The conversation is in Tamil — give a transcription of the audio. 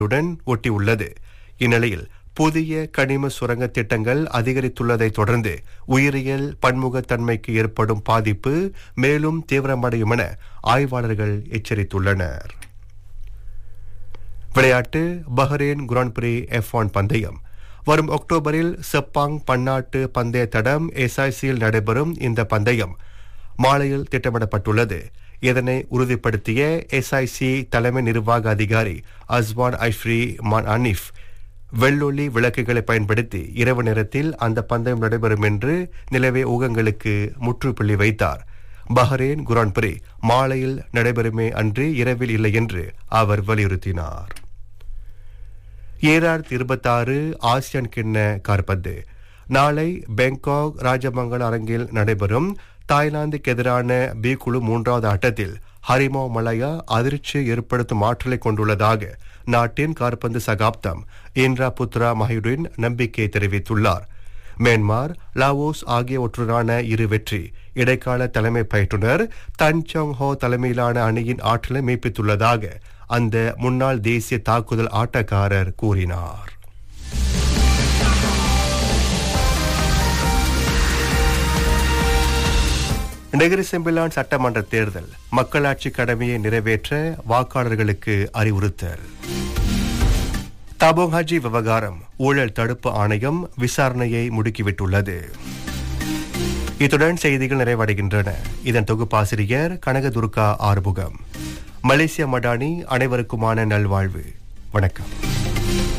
உடன் ஒட்டியுள்ளது இந்நிலையில் புதிய கனிம சுரங்க திட்டங்கள் அதிகரித்துள்ளதை தொடர்ந்து உயிரியல் பன்முகத்தன்மைக்கு ஏற்படும் பாதிப்பு மேலும் தீவிரமடையும் என ஆய்வாளர்கள் எச்சரித்துள்ளனர் விளையாட்டு பஹ்ரைன் குரான் பிரி எஃப் ஒன் பந்தயம் வரும் அக்டோபரில் செப்பாங் பன்னாட்டு பந்தய தடம் எஸ்ஐசியில் நடைபெறும் இந்த பந்தயம் மாலையில் திட்டமிடப்பட்டுள்ளது இதனை உறுதிப்படுத்திய எஸ்ஐசி தலைமை நிர்வாக அதிகாரி அஸ்வான் ஐஃப்ரி மான் அனிஃப் வெள்ளொளி விளக்குகளை பயன்படுத்தி இரவு நேரத்தில் அந்த பந்தயம் நடைபெறும் என்று நிலவிய ஊகங்களுக்கு முற்றுப்புள்ளி வைத்தார் பஹ்ரைன் குரான் பிரி மாலையில் நடைபெறுமே அன்று இரவில் இல்லை என்று அவர் வலியுறுத்தினார் ஏழாயிரத்தி இருபத்தாறு ஆசியான் கிண்ண கார்பந்து நாளை பேங்காக் ராஜமங்கல அரங்கில் நடைபெறும் தாய்லாந்துக்கு எதிரான பி குழு மூன்றாவது ஆட்டத்தில் ஹரிமோ மலையா அதிர்ச்சி ஏற்படுத்தும் ஆற்றலை கொண்டுள்ளதாக நாட்டின் கார்பந்து சகாப்தம் இந்திரா புத்ரா மஹியுடின் நம்பிக்கை தெரிவித்துள்ளார் மியான்மர் லாவோஸ் ஆகியவற்றுடனான இரு வெற்றி இடைக்கால தலைமை பயிற்றுனர் தன் சோங் ஹோ தலைமையிலான அணியின் ஆற்றலை மெய்ப்பித்துள்ளதாக அந்த முன்னாள் தேசிய தாக்குதல் ஆட்டக்காரர் கூறினார் நெகிரி செம்பிலான் சட்டமன்ற தேர்தல் மக்களாட்சி கடமையை நிறைவேற்ற வாக்காளர்களுக்கு அறிவுறுத்தல் தபோங் ஹஜி விவகாரம் ஊழல் தடுப்பு ஆணையம் விசாரணையை முடுக்கிவிட்டுள்ளது இத்துடன் செய்திகள் நிறைவடைகின்றன இதன் தொகுப்பாசிரியர் கனகதுர்கா ஆறுமுகம் மலேசிய மடானி அனைவருக்குமான நல்வாழ்வு வணக்கம்